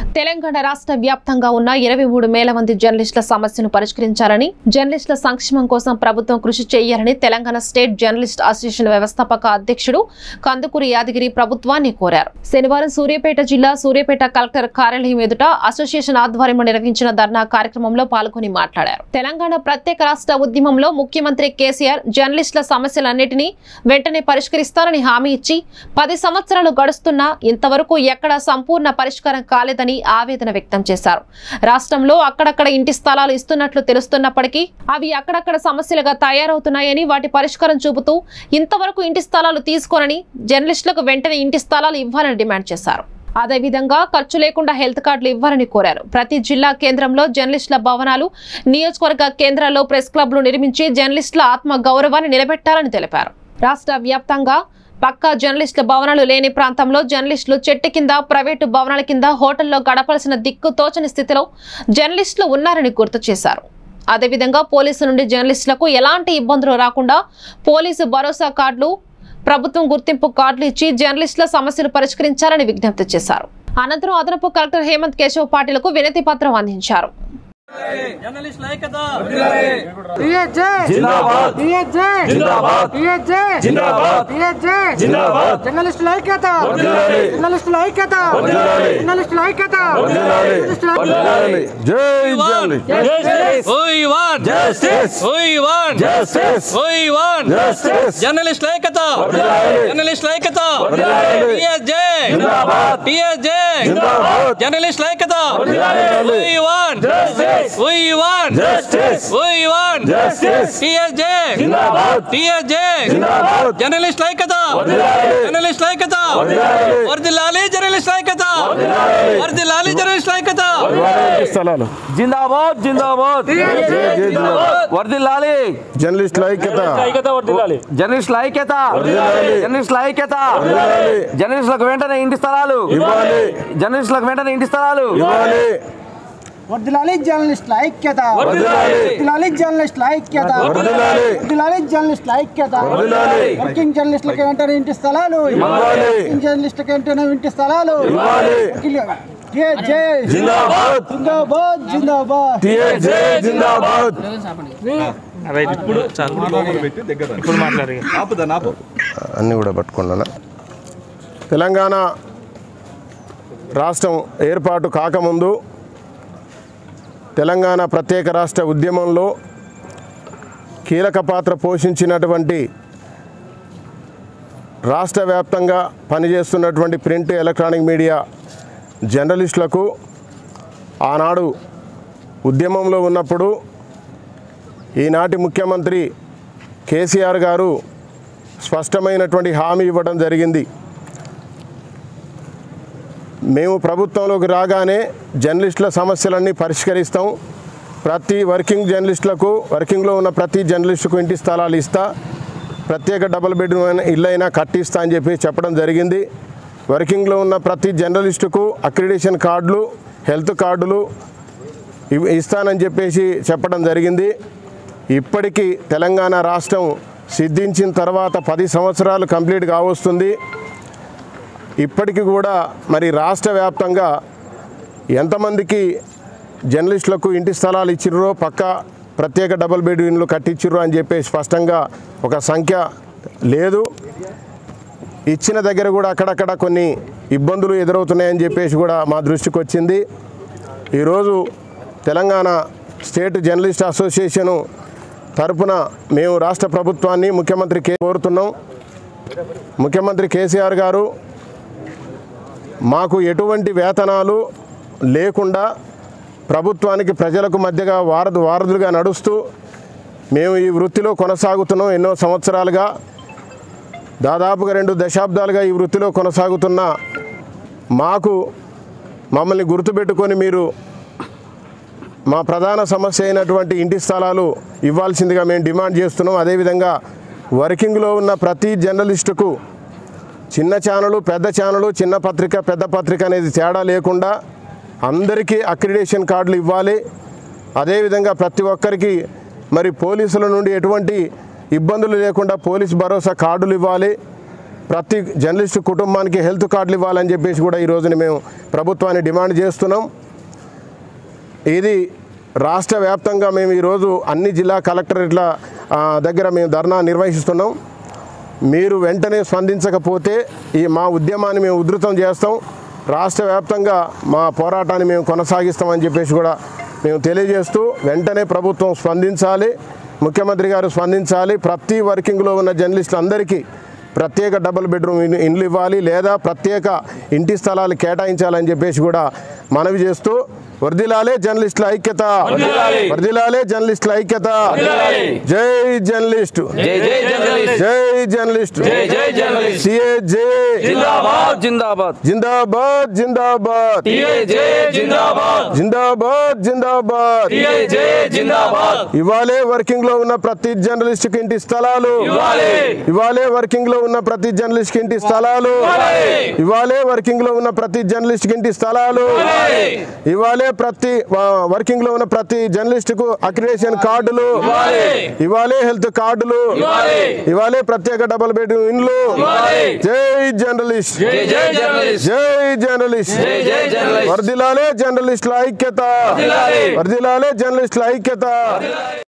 తెలంగాణ రాష్ట్ర వ్యాప్తంగా ఉన్న ఇరవై మూడు వేల మంది జర్నలిస్టుల సమస్యను పరిష్కరించాలని జర్నలిస్టుల సంక్షేమం కోసం ప్రభుత్వం కృషి చేయాలని తెలంగాణ స్టేట్ జర్నలిస్ట్ అసోసియేషన్ వ్యవస్థాపక అధ్యక్షుడు కందుకూరి యాదగిరి ప్రభుత్వాన్ని కోరారు శనివారం సూర్యాపేట జిల్లా సూర్యాపేట కలెక్టర్ కార్యాలయం ఎదుట అసోసియేషన్ ఆధ్వర్యంలో నిర్వహించిన ధర్నా కార్యక్రమంలో పాల్గొని మాట్లాడారు తెలంగాణ ప్రత్యేక రాష్ట్ర ఉద్యమంలో ముఖ్యమంత్రి కేసీఆర్ జర్నలిస్టుల సమస్యలన్నింటినీ వెంటనే పరిష్కరిస్తారని హామీ ఇచ్చి పది సంవత్సరాలు గడుస్తున్నా ఇంతవరకు ఎక్కడా సంపూర్ణ పరిష్కారం కాలేదని ఆవేదన వ్యక్తం చేశారు రాష్ట్రంలో అక్కడక్కడ ఇంటి స్థలాలు ఇస్తున్నట్లు తెలుస్తున్నప్పటికీ అవి అక్కడక్కడ సమస్యలుగా తయారవుతున్నాయని వాటి పరిష్కారం చూపుతూ ఇంతవరకు ఇంటి స్థలాలు తీసుకోనని జర్నలిస్టులకు వెంటనే ఇంటి స్థలాలు ఇవ్వాలని డిమాండ్ చేశారు అదేవిధంగా ఖర్చు లేకుండా హెల్త్ కార్డులు ఇవ్వాలని కోరారు ప్రతి జిల్లా కేంద్రంలో జర్నలిస్టుల భవనాలు నియోజకవర్గ కేంద్రాల్లో ప్రెస్ క్లబ్లు నిర్మించి జర్నలిస్టుల ఆత్మ గౌరవాన్ని నిలబెట్టాలని తెలిపారు రాష్ట్ర వ్యాప్తంగా పక్కా జర్నలిస్టుల భవనాలు లేని ప్రాంతంలో జర్నలిస్టులు చెట్టు కింద ప్రైవేటు భవనాల కింద హోటల్లో గడపాల్సిన దిక్కు తోచని స్థితిలో జర్నలిస్టులు ఉన్నారని గుర్తు చేశారు అదేవిధంగా పోలీసు నుండి జర్నలిస్టులకు ఎలాంటి ఇబ్బందులు రాకుండా పోలీసు భరోసా కార్డులు ప్రభుత్వం గుర్తింపు కార్డులు ఇచ్చి జర్నలిస్టుల సమస్యలు పరిష్కరించాలని విజ్ఞప్తి చేశారు అనంతరం అదనపు కలెక్టర్ హేమంత్ కేశవ్ పాటిలకు వినతి పత్రం అందించారు జర్నలిస్టుల ఐక్యత టీఎస్జే జిందాబాద్ టీఎస్జే జిందాబాద్ టీఎస్జే జిందాబాద్ టీఎస్జే జిందాబాద్ జర్నలిస్టుల ఐక్యత వర్ధిల్లాలి. జర్నలిస్టుల ఐక్యత వర్ధిల్లాలి. జర్నలిస్టుల ఐక్యత వర్ధిల్లాలి. జర్నలిస్టుల వర్ధిల్లాలి. జై journalist We want Justice. We want Justice. We want Justice. జర్నలిస్టుల ఐక్యత వర్ధిల్లాలి. జర్నలిస్టుల ఐక్యత వర్ధిల్లాలి. టీఎస్జే జిందాబాద్. టీఎస్జే జిందాబాద్. జర్నలిస్టుల ఐక్యత వర్ధిల్లాలి. We want Justice. We want Justice. We want Justice. టీఎస్జే జిందాబాద్. టీఎస్జే జిందాబాద్. జర్నలిస్టుల ఐక్యత వర్ధిల్లాలి. జర్నలిస్టుల ఐక్యత వర్ధిల్లాలి. వర్ధిల్లాలి జర్నలిస్టుల ఐక్యత వర్ధిల్లాలి. వర్ధిల్లాలి జర్నలిస్టుల ఐక్యత స్థలాలు జిందాబాద్ జిందాబాద్ వర్దిల్లాలి జర్నలిస్టుల ఐక్యత జర్నలిస్టుల ఐక్యత వర్ధిల్లాలి. జర్నలిస్టుల ఐక్యత వర్ధిల్లాలి. జర్నలిస్టులకు వెంటనే ఇంటి స్థలాలు ఇవ్వాలి జర్నలిస్టులకు వెంటనే ఇంటి స్థలాలు ఇవ్వాలి వర్ధిల్లాలి జర్నలిస్టుల ఐక్యత వర్ధిల్లాలి. వర్ధిల్లాలి జర్నలిస్టుల ఐక్యత వర్ధిల్లాలి. వర్ధిల్లాలి జర్నలిస్టుల ఐక్యత వర్ధిల్లాలి. వర్కింగ్ జర్నలిస్టులకు వెంటనే ఇంటి స్థలాలు ఇవ్వాలి. వర్కింగ్ జర్నలిస్టులకు వెంటనే ఇంటి స్థలాలు ఇవ్వాలి. టీఎస్జే జిందాబాద్ జిందాబాద్ జిందాబాద్ టీఎస్జే జిందాబాద్ అన్నీ కూడా పట్టుకున్నాను తెలంగాణ రాష్ట్రం ఏర్పాటు కాకముందు తెలంగాణ ప్రత్యేక రాష్ట్ర ఉద్యమంలో కీలక పాత్ర పోషించినటువంటి రాష్ట్ర వ్యాప్తంగా పనిచేస్తున్నటువంటి ప్రింట్ ఎలక్ట్రానిక్ మీడియా జర్నలిస్టులకు ఆనాడు ఉద్యమంలో ఉన్నప్పుడు ఈనాటి ముఖ్యమంత్రి కేసీఆర్ గారు స్పష్టమైనటువంటి హామీ ఇవ్వడం జరిగింది మేము ప్రభుత్వంలోకి రాగానే జర్నలిస్టుల సమస్యలన్నీ పరిష్కరిస్తాం ప్రతి వర్కింగ్ జర్నలిస్టులకు వర్కింగ్లో ఉన్న ప్రతి జర్నలిస్టుకు ఇంటి స్థలాలు ఇస్తా ప్రత్యేక డబుల్ బెడ్రూమ్ అయినా ఇల్లు అయినా కట్టిస్తా అని చెప్పి చెప్పడం జరిగింది వర్కింగ్లో ఉన్న ప్రతి జర్నలిస్టుకు అక్రిడేషన్ కార్డులు హెల్త్ కార్డులు ఇవ్- ఇస్తానని చెప్పేసి చెప్పడం జరిగింది ఇప్పటికీ తెలంగాణ రాష్ట్రం సిద్ధించిన తర్వాత పది సంవత్సరాలు కంప్లీట్ కావస్తుంది ఇప్పటికి కూడా మరి రాష్ట్ర వ్యాప్తంగా ఎంతమందికి జర్నలిస్టులకు ఇంటి స్థలాలు ఇచ్చిర్రో పక్క ప్రత్యేక డబుల్ బెడ్ ఇండ్లు కట్టించిర్రో అని చెప్పి స్పష్టంగా ఒక సంఖ్య లేదు ఇచ్చిన దగ్గర కూడా అక్కడక్కడ కొన్ని ఇబ్బందులు ఎదురవుతున్నాయని చెప్పేసి కూడా మా దృష్టికి వచ్చింది ఈరోజు తెలంగాణ స్టేట్ జర్నలిస్ట్ అసోసియేషను తరపున మేము రాష్ట్ర ప్రభుత్వాన్ని ముఖ్యమంత్రి కే కోరుతున్నాం ముఖ్యమంత్రి కేసీఆర్ గారు మాకు ఎటువంటి వేతనాలు లేకుండా ప్రభుత్వానికి ప్రజలకు మధ్యగా వారధు వారధులుగా నడుస్తూ మేము ఈ వృత్తిలో కొనసాగుతున్నాం ఎన్నో సంవత్సరాలుగా దాదాపుగా రెండు దశాబ్దాలుగా ఈ వృత్తిలో కొనసాగుతున్న మాకు మమ్మల్ని గుర్తుపెట్టుకొని మీరు మా ప్రధాన సమస్య అయినటువంటి ఇంటి స్థలాలు ఇవ్వాల్సిందిగా మేము డిమాండ్ చేస్తున్నాం అదేవిధంగా వర్కింగ్లో ఉన్న ప్రతి జర్నలిస్టుకు చిన్న ఛానలు పెద్ద ఛానలు చిన్న పత్రిక పెద్ద పత్రిక అనేది తేడా లేకుండా అందరికీ అక్రిడేషన్ కార్డులు ఇవ్వాలి అదేవిధంగా ప్రతి ఒక్కరికి మరి పోలీసుల నుండి ఎటువంటి ఇబ్బందులు లేకుండా పోలీస్ భరోసా కార్డులు ఇవ్వాలి ప్రతి జర్నలిస్ట్ కుటుంబానికి హెల్త్ కార్డులు ఇవ్వాలని చెప్పేసి కూడా ఈ రోజున మేము ప్రభుత్వాన్ని డిమాండ్ చేస్తున్నాం ఇది రాష్ట్ర వ్యాప్తంగా మేము ఈరోజు అన్ని జిల్లా కలెక్టరేట్ల ఆ, దగ్గర మేము ధర్నా నిర్వహిస్తున్నాం మీరు వెంటనే స్పందించకపోతే ఈ మా ఉద్యమాన్ని మేము ఉధృతం చేస్తాం రాష్ట్ర వ్యాప్తంగా మా పోరాటాన్ని మేము కొనసాగిస్తామని చెప్పేసి కూడా మేము తెలియజేస్తూ వెంటనే ప్రభుత్వం స్పందించాలి ముఖ్యమంత్రి గారు స్పందించాలి ప్రతి వర్కింగ్లో ఉన్న జర్నలిస్టులందరికీ ప్రత్యేక డబుల్ బెడ్రూమ్ ఇన్- ఇండ్లు ఇవ్వాలి లేదా ప్రత్యేక ఇంటి స్థలాలు కేటాయించాలని చెప్పేసి కూడా మనవి చేస్తూ వర్దిలాలే జర్నలిస్టుల ఐక్యత వర్దిలాలే జర్నలిస్టుల ఐక్యత జై జర్నలిస్ట్ జై జై జర్నలిస్ట్ జై జర్నలిస్ట్ జై జై జర్నలిస్ట్ సిఏ జే జిందాబాద్ జిందాబాద్ జిందాబాద్ జిందాబాద్ జై జిందాబాద్ జిందాబాద్ జిందాబాద్ జై జిందాబాద్ ఇవాళే వర్కింగ్ లో ఉన్న ప్రతి జర్నలిస్ట్ కి ఇంటి స్థలాలు ఇవాళే వర్కింగ్ లో ఉన్న ప్రతి జర్నలిస్ట్ కి ఇంటి స్థలాలు ఇవాళే వర్కింగ్ లో ఉన్న ప్రతి జర్నలిస్ట్ కి ఇంటి స్థలాలు ఇవాళే ప్రతి వర్కింగ్ లో ఉన్న ప్రతి జర్నలిస్ట్ కు అక్రిడేషన్ కార్డులు ఇవాళే హెల్త్ కార్డులు ఇవాళే ప్రత్యేక డబుల్ బెడ్ ఇండ్లు జై జర్నలిస్ట్ జై జై జర్నలిస్ట్ జై జర్నలిస్ట్ జై జై జర్నలిస్ట్ వర్దిలాలే జర్నలిస్టుల ఐక్యత వర్దిలాలే జర్నలిస్టుల ఐక్యత